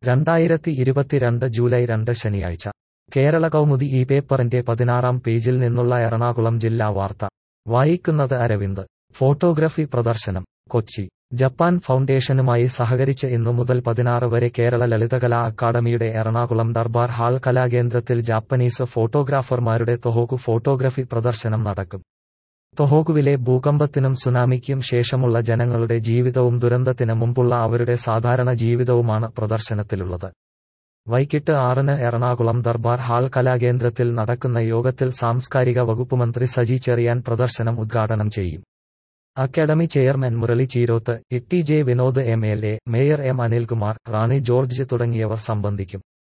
രണ്ടായിരത്തി ഇരുപത്തിരണ്ട് ജൂലൈ രണ്ട് ശനിയാഴ്ച കേരള കൗമുദി ഈ പേപ്പറിന്റെ പതിനാറാം പേജിൽ നിന്നുള്ള എറണാകുളം ജില്ലാ വാർത്ത വായിക്കുന്നത് അരവിന്ദ് ഫോട്ടോഗ്രഫി പ്രദർശനം കൊച്ചി ജപ്പാൻ ഫൗണ്ടേഷനുമായി സഹകരിച്ച് ഇന്നു മുതൽ പതിനാറ് വരെ കേരള ലളിതകലാ അക്കാദമിയുടെ എറണാകുളം ദർബാർ ഹാൾ കലാകേന്ദ്രത്തിൽ ജാപ്പനീസ് ഫോട്ടോഗ്രാഫർമാരുടെ തൊഹോക്കു ഫോട്ടോഗ്രഫി പ്രദർശനം നടക്കും തൊഹോക്കുവിലെ ഭൂകമ്പത്തിനും സുനാമിക്കും ശേഷമുള്ള ജനങ്ങളുടെ ജീവിതവും ദുരന്തത്തിന് മുമ്പുള്ള അവരുടെ സാധാരണ ജീവിതവുമാണ് പ്രദർശനത്തിലുള്ളത് വൈകിട്ട് ആറിന് എറണാകുളം ദർബാർ ഹാൾ കലാകേന്ദ്രത്തിൽ നടക്കുന്ന യോഗത്തിൽ സാംസ്കാരിക വകുപ്പ് മന്ത്രി സജി ചെറിയാൻ പ്രദർശനം ഉദ്ഘാടനം ചെയ്യും academy chairman Murali Cheeroth E T J Vinod M L A mayor M Anilkumar Rani George തുടങ്ങിയവർ സംബന്ധിക്കും